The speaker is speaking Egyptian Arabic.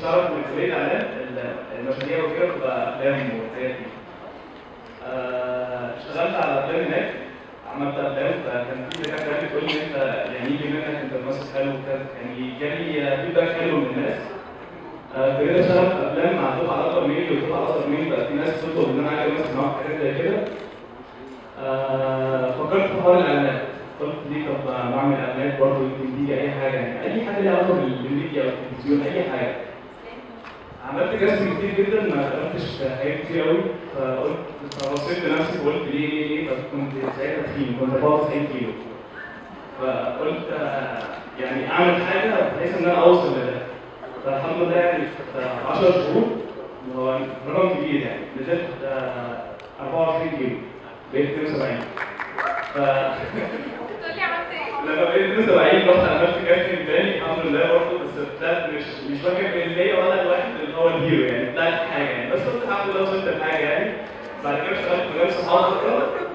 كنتش اعرف ان كليه اعلام المشاريع وكده بتبقى افلام وحاجات دي آه، اشتغلت على افلام هناك عملت افلام فكان في دكاتره بتقول لي انت يعني يجي منك انت ممثل حلو وكده يعني جالي فيدباك حلو من الناس آه، ابتديت اشتغل في افلام مع دفعه اكبر مني ودفعه اصغر مني بقى في ناس تطلب ان انا عايز امثل معاهم حاجات زي كده آه، فكرت في حوار الاعلانات قلت ليه طب ما بعمل اعلانات برضه يمكن تيجي اي حاجه يعني اي حاجه ليها علاقه بالميديا او التلفزيون اي حاجه عملت كاستنج كتير جدا ما قابلتش حاجات كتير قوي فقلت فبصيت لنفسي وقلت ليه ليه ليه طب كنت ساعتها تخين كنت 94 كيلو فقلت آه، يعني اعمل حاجه بحيث ان انا اوصل لده فالحمد لله يعني في 10 شهور اللي هو رقم كبير يعني نزلت آه، 24 كيلو بقيت 72 ف تقول لي عملت ايه؟ لما بقيت 72 رحت عملت كاستنج تاني الحمد لله برضه بس طلعت مش مش فاكر ان ليا ولا الواحد اللي هو الهيرو يعني طلعت حاجه يعني بس قلت الحمد لله وصلت لحاجه يعني بعد كده اشتغلت في مجال صحافه فتره